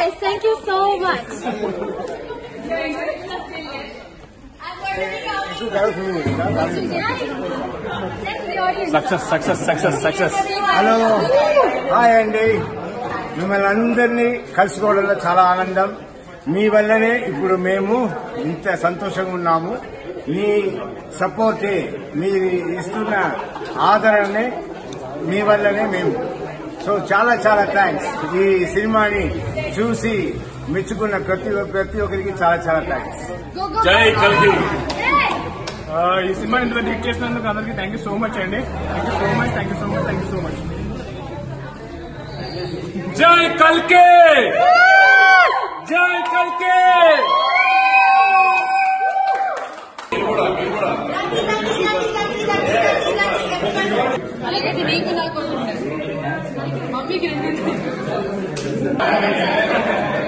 guys. Thank you so much. Success success success success hello hi అండి మిమ్మల్ని అందరినీ కలుసుకోవడంలో చాలా ఆనందం మీ వల్లనే ఇప్పుడు మేము ఇంత సంతోషంగా ఉన్నాము మీ సపోర్టే మీరు ఇస్తున్న ఆదరణనే మీ వల్లనే మేము సో చాలా చాలా థ్యాంక్స్ ఈ సినిమాని చూసి మెచ్చుకున్న ప్రతి ప్రతి ఒక్కరికి చాలా చాలా థ్యాంక్స్ Go, go, జై go. కల్కి Hey! ఆ, ఈ సినిమా ఇంత లీక్ చేసినందుకు అందరికీ థ్యాంక్ యూ సో మచ్ అండి thank you so much thank you so much thank you so much జై కల్కే జై కల్కే అలాగే నీకు నాకు మమ్మీకి రెండు